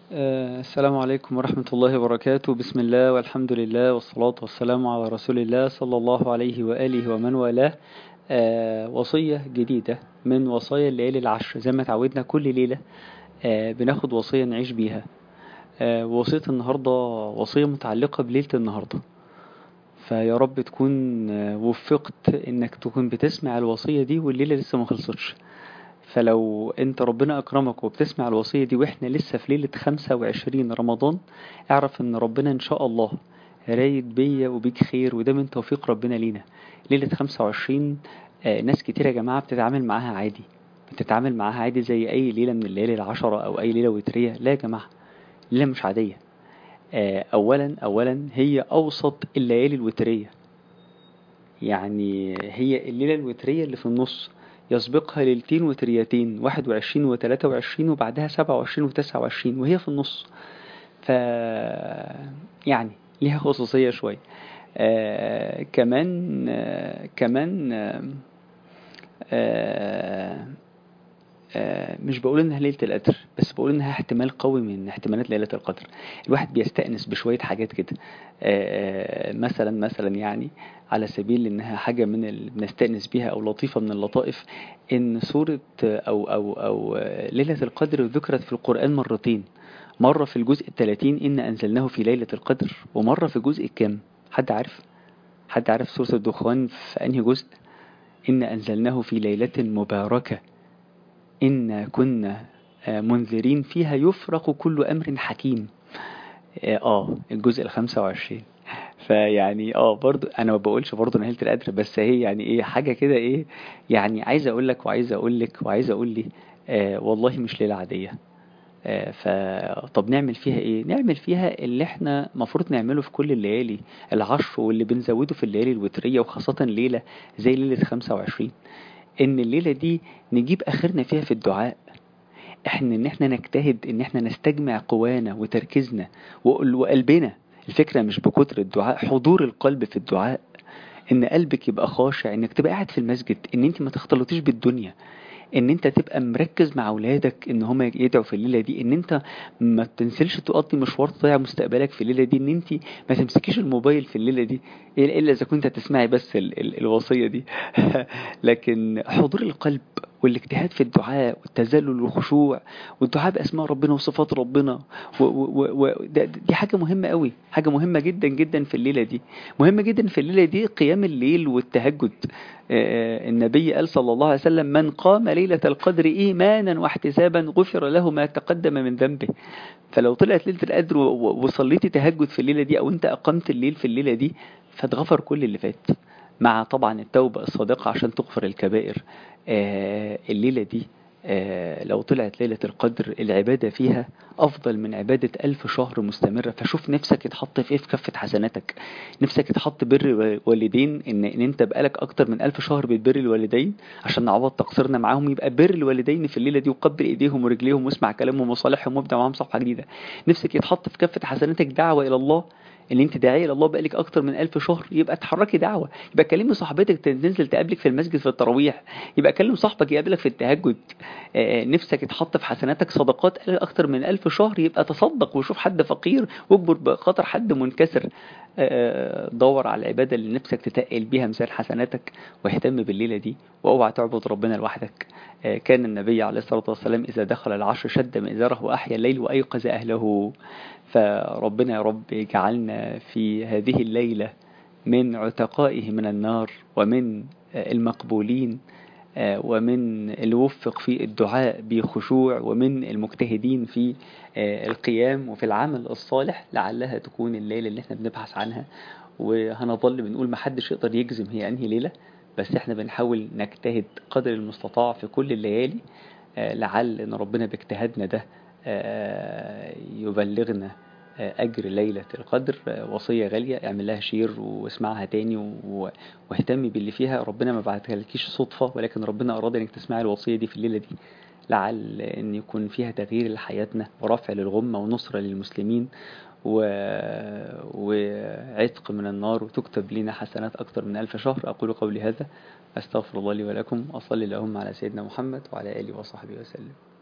آه، السلام عليكم ورحمة الله وبركاته بسم الله والحمد لله والصلاة والسلام على رسول الله صلى الله عليه وآله ومن والاه آه، وصية جديدة من وصايا الليالي العشر زي ما تعودنا كل ليلة آه، بناخد وصية نعيش بيها آه، وصية النهاردة وصية متعلقة بليلة النهاردة فيا رب تكون آه، وفقت انك تكون بتسمع الوصية دي والليلة لسه ما خلصتش فلو انت ربنا اكرمك وبتسمع الوصية دي واحنا لسه في ليلة 25 رمضان اعرف ان ربنا ان شاء الله رايد بيا وبيك خير وده من توفيق ربنا لينا ليلة 25 آه، ناس كتير يا جماعة بتتعامل معاها عادي بتتعامل معاها عادي زي اي ليلة من الليالي العشرة او اي ليلة وترية لا يا جماعة ليلة مش عادية آه، اولا اولا هي اوسط الليالي الوترية يعني هي الليلة الوترية اللي في النص يسبقها ليلتين وتريتين واحد وعشرين وتلاتة وعشرين وبعدها سبعة وعشرين وتسعة وعشرين وهي في النص ف يعني ليها خصوصية شوية آه كمان آه كمان آه آه آه، مش بقول انها ليله القدر بس بقول انها احتمال قوي من احتمالات ليله القدر الواحد بيستأنس بشويه حاجات كده آه، مثلا مثلا يعني على سبيل انها حاجه من اللي بنستأنس بيها او لطيفه من اللطائف ان سوره او او او آه، ليله القدر ذكرت في القرآن مرتين مره في الجزء الثلاثين ان انزلناه في ليله القدر ومره في الجزء الكام حد عارف حد عارف سوره الدخان في انهي جزء إن أنزلناه في ليلة مباركة إنا كنا آه، منذرين فيها يفرق كل أمر حكيم آه، آه الجزء الخمسة وعشرين فيعني اه برضو انا ما بقولش برضو نهايه القدر بس هي يعني ايه حاجه كده ايه يعني عايز اقول لك وعايز اقول لك وعايز اقول لي آه والله مش ليله عاديه آه ف طب نعمل فيها ايه نعمل فيها اللي احنا المفروض نعمله في كل الليالي العشر واللي بنزوده في الليالي الوتريه وخاصه ليله زي ليله 25 ان الليله دي نجيب اخرنا فيها في الدعاء احنا ان احنا نجتهد ان احنا نستجمع قوانا وتركيزنا وقل- وقلبنا الفكره مش بكتر الدعاء حضور القلب في الدعاء ان قلبك يبقى خاشع انك تبقى قاعد في المسجد ان انت ما تختلطيش بالدنيا ان انت تبقى مركز مع اولادك ان هم يدعوا في الليله دي ان انت ما تنسلش تقضي مشوار تضيع مستقبلك في الليله دي ان انت ما تمسكيش الموبايل في الليله دي الا اذا كنت هتسمعي بس ال ال الوصيه دي لكن حضور القلب والاجتهاد في الدعاء والتذلل والخشوع والدعاء باسماء ربنا وصفات ربنا و و و و ده- دي حاجه مهمه قوي حاجه مهمه جدا جدا في الليله دي مهمه جدا في الليله دي قيام الليل والتهجد آه، النبي قال صلى الله عليه وسلم من قام ليلة القدر إيمانا واحتسابا غفر له ما تقدم من ذنبه فلو طلعت ليلة القدر و- و- وصليتي تهجد في الليلة دي أو أنت أقمت الليل في الليلة دي فاتغفر كل اللي فات مع طبعا التوبة الصادقة عشان تغفر الكبائر آه، الليلة دي آه، لو طلعت ليلة القدر العبادة فيها أفضل من عبادة ألف شهر مستمرة فشوف نفسك يتحط في إيه في كفة حسناتك نفسك يتحط بر والدين إن, إن أنت بقالك أكتر من ألف شهر بتبر الوالدين عشان نعوض تقصيرنا معاهم يبقى بر الوالدين في الليلة دي وقبل إيديهم ورجليهم واسمع كلامهم وصالحهم وابدأ معاهم صفحة جديدة نفسك يتحط في كفة حسناتك دعوة إلى الله ان انت داعيه الى الله بقالك اكتر من ألف شهر يبقى اتحركي دعوه يبقى كلمي صاحبتك تنزل تقابلك في المسجد في التراويح يبقى كلم صاحبك يقابلك في التهجد آه، نفسك يتحط في حسناتك صدقات اكتر من ألف شهر يبقى تصدق وشوف حد فقير واجبر بخاطر حد منكسر آه، دور على العباده اللي نفسك تتقل بيها مثال حسناتك واهتم بالليله دي واوعى تعبد ربنا لوحدك آه، كان النبي عليه الصلاه والسلام اذا دخل العشر شد مئزره واحيا الليل وايقظ اهله فربنا يا رب يجعلنا في هذه الليله من عتقائه من النار ومن آه، المقبولين آه، ومن اللي وفق في الدعاء بخشوع ومن المجتهدين في آه، القيام وفي العمل الصالح لعلها تكون الليلة اللي احنا بنبحث عنها وهنظل بنقول محدش يقدر يجزم هي انهي ليلة بس احنا بنحاول نجتهد قدر المستطاع في كل الليالي آه، لعل ان ربنا باجتهادنا ده آه، يبلغنا آه، أجر ليلة القدر آه، وصية غالية اعمل لها شير واسمعها تاني و- واهتمي باللي فيها ربنا ما بعتها لكيش صدفة ولكن ربنا أراد إنك تسمعي الوصية دي في الليلة دي لعل إن يكون فيها تغيير لحياتنا ورفع للغمة ونصرة للمسلمين و... وعتق من النار وتكتب لنا حسنات أكثر من ألف شهر أقول قولي هذا أستغفر الله لي ولكم وأصلي اللهم على سيدنا محمد وعلى آله وصحبه وسلم